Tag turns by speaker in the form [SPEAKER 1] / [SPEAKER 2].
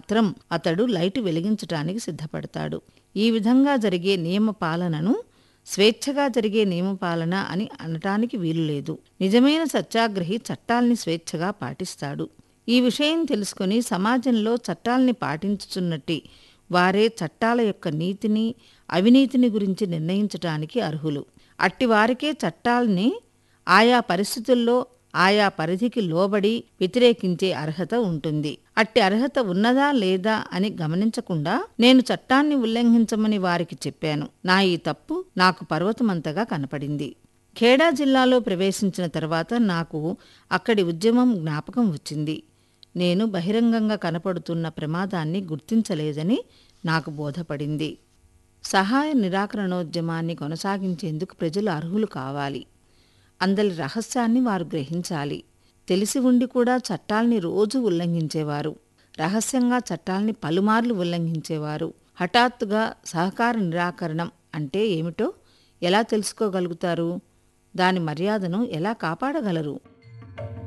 [SPEAKER 1] మాత్రం అతడు లైటు వెలిగించటానికి సిద్ధపడతాడు ఈ విధంగా జరిగే నియమ పాలనను స్వేచ్ఛగా జరిగే నియమపాలన అని అనటానికి వీలులేదు నిజమైన సత్యాగ్రహి చట్టాల్ని స్వేచ్ఛగా పాటిస్తాడు ఈ విషయం తెలుసుకుని సమాజంలో చట్టాల్ని పాటించుచున్నట్టి వారే చట్టాల యొక్క నీతిని అవినీతిని గురించి నిర్ణయించటానికి అర్హులు అట్టి వారికే చట్టాల్ని ఆయా పరిస్థితుల్లో ఆయా పరిధికి లోబడి వ్యతిరేకించే అర్హత ఉంటుంది అట్టి అర్హత ఉన్నదా లేదా అని గమనించకుండా నేను చట్టాన్ని ఉల్లంఘించమని వారికి చెప్పాను నా ఈ తప్పు నాకు పర్వతమంతగా కనపడింది ఖేడా జిల్లాలో ప్రవేశించిన తర్వాత నాకు అక్కడి ఉద్యమం జ్ఞాపకం వచ్చింది నేను బహిరంగంగా కనపడుతున్న ప్రమాదాన్ని గుర్తించలేదని నాకు బోధపడింది సహాయ నిరాకరణోద్యమాన్ని కొనసాగించేందుకు ప్రజలు అర్హులు కావాలి అందరి రహస్యాన్ని వారు గ్రహించాలి తెలిసి ఉండి కూడా చట్టాల్ని రోజు ఉల్లంఘించేవారు రహస్యంగా చట్టాల్ని పలుమార్లు ఉల్లంఘించేవారు హఠాత్తుగా సహకార నిరాకరణం అంటే ఏమిటో ఎలా తెలుసుకోగలుగుతారు దాని మర్యాదను ఎలా కాపాడగలరు